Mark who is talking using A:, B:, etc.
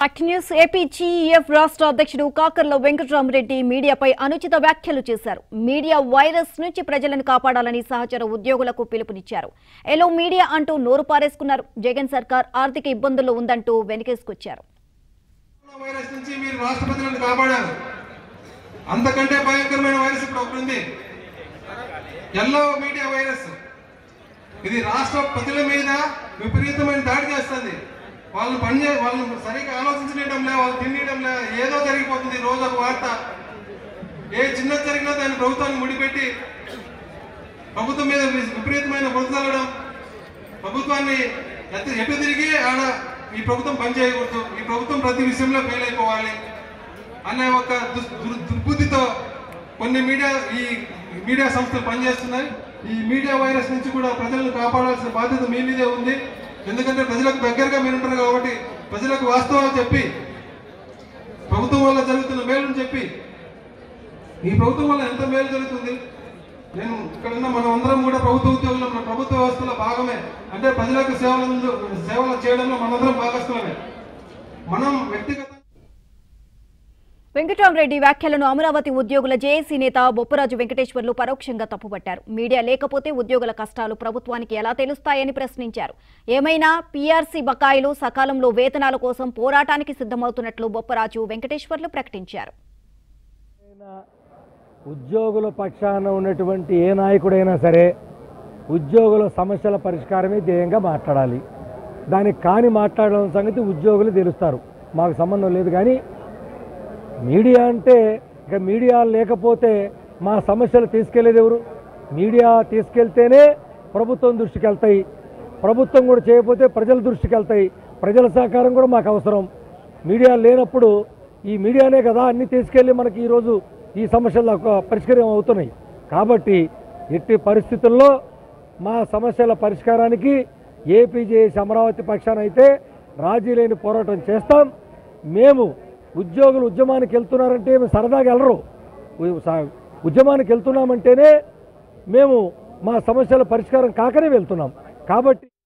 A: act news AP GEF రాష్ట్ర అధ్యక్షుడు కాకర్ల వెంకటరామరెడ్డి మీడియాపై అనుచిత వ్యాఖ్యలు చేశారు మీడియా వైరస్ నుంచి ప్రజలను కాపాడాలని సహచర ఉద్యోగులకు పిలుపునిచ్చారు ఎలో మీడియా అంటూ నోరు పారేసుకున్నారు జగన్ సర్కార్ ఆర్థిక ఇబ్బందుల్లో ఉందంటూ వెనకేసుకొచ్చారు
B: కరోనా వైరస్ నుంచి మీరు రాష్ట్రపతులను కాపాడారు అంతకంటే భయంకరమైన వైరస్ ఇప్పుడు ఒకటి ఉంది ఎల్లో మీడియా వైరస్ ఇది రాష్ట్ర ప్రజల మీద విపరీతమైన దాడి చేస్తుంది వాళ్ళని పని చే వాళ్ళని సరిగ్గా ఆలోచించడం లే వాళ్ళు తినడం లే ఏదో జరిగిపోతుంది రోజు ఒక వార్త ఏ చిన్న జరిగినా దాన్ని ప్రభుత్వాన్ని ముడిపెట్టి ప్రభుత్వం మీద వి- విపరీతమైన బురదలడం ప్రభుత్వాన్ని ఎత్తు ఎటు తిరిగి ఆడ ఈ ప్రభుత్వం పనిచేయకూడదు ఈ ప్రభుత్వం ప్రతి విషయంలో ఫెయిల్ అయిపోవాలి అనే ఒక దుస్- దుర్- దుర్బుద్ధితో కొన్ని మీడియా ఈ మీడియా సంస్థలు పనిచేస్తున్నాయి ఈ మీడియా వైరస్ నుంచి కూడా ప్రజలను కాపాడాల్సిన బాధ్యత మీ మీదే ఉంది ఎందుకంటే ప్రజలకు దగ్గరగా మీరు ఉంటారు కాబట్టి ప్రజలకు వాస్తవాలు చెప్పి ప్రభుత్వం వల్ల జరుగుతున్న మేలును చెప్పి ఈ ప్రభుత్వం వల్ల ఎంత మేలు జరుగుతుంది నేను ఇక్కడ ఉన్న మనం అందరం కూడా ప్రభుత్వ ఉద్యోగులు మన ప్రభుత్వ వ్యవస్థలో భాగమే అంటే ప్రజలకు సేవలు సేవలు చేయడంలో మనందరం భాగస్వామే మనం వ్యక్తిగత
A: వెంకటరామరెడ్డి వ్యాఖ్యలను అమరావతి ఉద్యోగుల జేఏసీ నేత బొప్పరాజు వెంకటేశ్వర్లు పరోక్షంగా తప్పుపట్టారు మీడియా లేకపోతే ఉద్యోగుల కష్టాలు ప్రభుత్వానికి ఎలా తెలుస్తాయని ప్రశ్నించారు ఏమైనా పీఆర్సీ బకాయిలు సకాలంలో వేతనాల కోసం పోరాటానికి సిద్ధమవుతున్నట్లు బొప్పరాజు వెంకటేశ్వర్లు ప్రకటించారు
C: ఉద్యోగుల పక్షాన ఉన్నటువంటి ఏ నాయకుడైనా సరే ఉద్యోగుల సమస్యల పరిష్కారమే ధ్యేయంగా మాట్లాడాలి దానికి కాని మాట్లాడడం సంగతి ఉద్యోగులు తెలుస్తారు మాకు సంబంధం లేదు కానీ మీడియా అంటే ఇక మీడియా లేకపోతే మా సమస్యలు తీసుకెళ్లేది ఎవరు మీడియా తీసుకెళ్తేనే ప్రభుత్వం దృష్టికి వెళ్తాయి ప్రభుత్వం కూడా చేయకపోతే ప్రజల దృష్టికి వెళ్తాయి ప్రజల సహకారం కూడా మాకు అవసరం మీడియా లేనప్పుడు ఈ మీడియానే కదా అన్ని తీసుకెళ్ళి మనకి ఈరోజు ఈ సమస్యలు ఒక పరిష్కారం అవుతున్నాయి కాబట్టి ఎట్టి పరిస్థితుల్లో మా సమస్యల పరిష్కారానికి ఏపీజేఎస్ అమరావతి పక్షాన అయితే రాజీ లేని పోరాటం చేస్తాం మేము ఉద్యోగులు ఉద్యమానికి వెళ్తున్నారంటే మేము సరదాగా వెళ్ళరు ఉ- స- ఉద్యమానికి వెళ్తున్నామంటేనే మేము మా సమస్యల పరిష్కారం కాకనే వెళ్తున్నాం కాబట్టి